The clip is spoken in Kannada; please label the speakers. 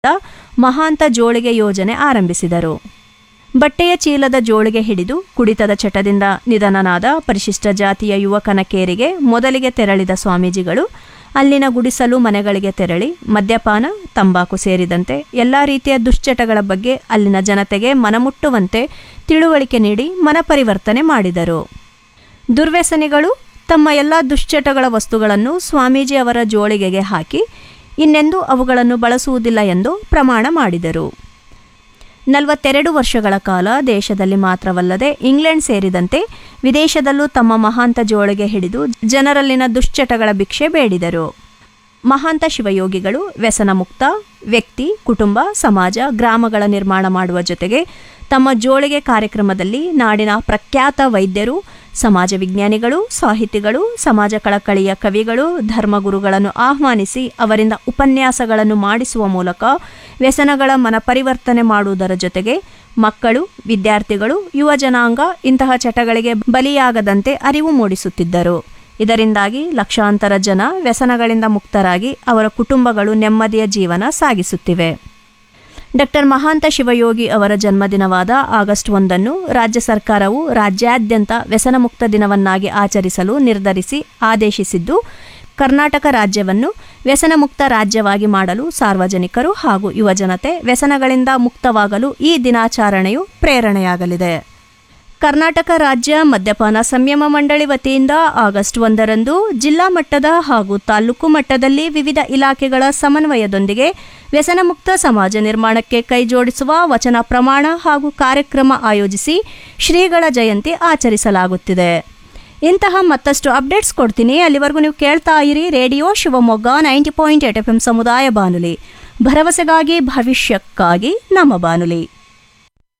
Speaker 1: ಮಹಾಂತ ಜೋಳಿಗೆ ಯೋಜನೆ ಆರಂಭಿಸಿದರು ಬಟ್ಟೆಯ ಚೀಲದ ಜೋಳಿಗೆ ಹಿಡಿದು ಕುಡಿತದ ಚಟದಿಂದ ನಿಧನನಾದ ಪರಿಶಿಷ್ಟ ಜಾತಿಯ ಯುವಕನ ಕೇರಿಗೆ ಮೊದಲಿಗೆ ತೆರಳಿದ ಸ್ವಾಮೀಜಿಗಳು ಅಲ್ಲಿನ ಗುಡಿಸಲು ಮನೆಗಳಿಗೆ ತೆರಳಿ ಮದ್ಯಪಾನ ತಂಬಾಕು ಸೇರಿದಂತೆ ಎಲ್ಲ ರೀತಿಯ ದುಶ್ಚಟಗಳ ಬಗ್ಗೆ ಅಲ್ಲಿನ ಜನತೆಗೆ ಮನಮುಟ್ಟುವಂತೆ ತಿಳುವಳಿಕೆ ನೀಡಿ ಮನಪರಿವರ್ತನೆ ಮಾಡಿದರು ದುರ್ವ್ಯಸನಿಗಳು ತಮ್ಮ ಎಲ್ಲ ದುಶ್ಚಟಗಳ ವಸ್ತುಗಳನ್ನು ಸ್ವಾಮೀಜಿ ಅವರ ಜೋಳಿಗೆಗೆ ಹಾಕಿ ಇನ್ನೆಂದೂ ಅವುಗಳನ್ನು ಬಳಸುವುದಿಲ್ಲ ಎಂದು ಪ್ರಮಾಣ ಮಾಡಿದರು ನಲವತ್ತೆರಡು ವರ್ಷಗಳ ಕಾಲ ದೇಶದಲ್ಲಿ ಮಾತ್ರವಲ್ಲದೆ ಇಂಗ್ಲೆಂಡ್ ಸೇರಿದಂತೆ ವಿದೇಶದಲ್ಲೂ ತಮ್ಮ ಮಹಾಂತ ಜೋಳಿಗೆ ಹಿಡಿದು ಜನರಲ್ಲಿನ ದುಶ್ಚಟಗಳ ಭಿಕ್ಷೆ ಬೇಡಿದರು ಮಹಾಂತ ಶಿವಯೋಗಿಗಳು ವ್ಯಸನ ಮುಕ್ತ ವ್ಯಕ್ತಿ ಕುಟುಂಬ ಸಮಾಜ ಗ್ರಾಮಗಳ ನಿರ್ಮಾಣ ಮಾಡುವ ಜೊತೆಗೆ ತಮ್ಮ ಜೋಳಿಗೆ ಕಾರ್ಯಕ್ರಮದಲ್ಲಿ ನಾಡಿನ ಪ್ರಖ್ಯಾತ ವೈದ್ಯರು ಸಮಾಜ ವಿಜ್ಞಾನಿಗಳು ಸಾಹಿತಿಗಳು ಸಮಾಜ ಕಳಕಳಿಯ ಕವಿಗಳು ಧರ್ಮಗುರುಗಳನ್ನು ಆಹ್ವಾನಿಸಿ ಅವರಿಂದ ಉಪನ್ಯಾಸಗಳನ್ನು ಮಾಡಿಸುವ ಮೂಲಕ ವ್ಯಸನಗಳ ಮನಪರಿವರ್ತನೆ ಮಾಡುವುದರ ಜೊತೆಗೆ ಮಕ್ಕಳು ವಿದ್ಯಾರ್ಥಿಗಳು ಯುವ ಜನಾಂಗ ಇಂತಹ ಚಟಗಳಿಗೆ ಬಲಿಯಾಗದಂತೆ ಅರಿವು ಮೂಡಿಸುತ್ತಿದ್ದರು ಇದರಿಂದಾಗಿ ಲಕ್ಷಾಂತರ ಜನ ವ್ಯಸನಗಳಿಂದ ಮುಕ್ತರಾಗಿ ಅವರ ಕುಟುಂಬಗಳು ನೆಮ್ಮದಿಯ ಜೀವನ ಸಾಗಿಸುತ್ತಿವೆ ಡಾಕ್ಟರ್ ಮಹಾಂತ ಶಿವಯೋಗಿ ಅವರ ಜನ್ಮದಿನವಾದ ಆಗಸ್ಟ್ ಒಂದನ್ನು ರಾಜ್ಯ ಸರ್ಕಾರವು ರಾಜ್ಯಾದ್ಯಂತ ವ್ಯಸನಮುಕ್ತ ದಿನವನ್ನಾಗಿ ಆಚರಿಸಲು ನಿರ್ಧರಿಸಿ ಆದೇಶಿಸಿದ್ದು ಕರ್ನಾಟಕ ರಾಜ್ಯವನ್ನು ವ್ಯಸನಮುಕ್ತ ರಾಜ್ಯವಾಗಿ ಮಾಡಲು ಸಾರ್ವಜನಿಕರು ಹಾಗೂ ಯುವಜನತೆ ವ್ಯಸನಗಳಿಂದ ಮುಕ್ತವಾಗಲು ಈ ದಿನಾಚರಣೆಯು ಪ್ರೇರಣೆಯಾಗಲಿದೆ ಕರ್ನಾಟಕ ರಾಜ್ಯ ಮದ್ಯಪಾನ ಸಂಯಮ ಮಂಡಳಿ ವತಿಯಿಂದ ಆಗಸ್ಟ್ ಒಂದರಂದು ಜಿಲ್ಲಾ ಮಟ್ಟದ ಹಾಗೂ ತಾಲೂಕು ಮಟ್ಟದಲ್ಲಿ ವಿವಿಧ ಇಲಾಖೆಗಳ ಸಮನ್ವಯದೊಂದಿಗೆ ವ್ಯಸನಮುಕ್ತ ಸಮಾಜ ನಿರ್ಮಾಣಕ್ಕೆ ಕೈಜೋಡಿಸುವ ವಚನ ಪ್ರಮಾಣ ಹಾಗೂ ಕಾರ್ಯಕ್ರಮ ಆಯೋಜಿಸಿ ಶ್ರೀಗಳ ಜಯಂತಿ ಆಚರಿಸಲಾಗುತ್ತಿದೆ ಇಂತಹ ಮತ್ತಷ್ಟು ಅಪ್ಡೇಟ್ಸ್ ಕೊಡ್ತೀನಿ ಅಲ್ಲಿವರೆಗೂ ನೀವು ಕೇಳ್ತಾ ಇರಿ radio Shivamogga ninety point eight FM ಎಂ ಸಮುದಾಯ ಬಾನುಲಿ ಭರವಸೆಗಾಗಿ ಭವಿಷ್ಯಕ್ಕಾಗಿ ನಮ್ಮ ಬಾನುಲಿ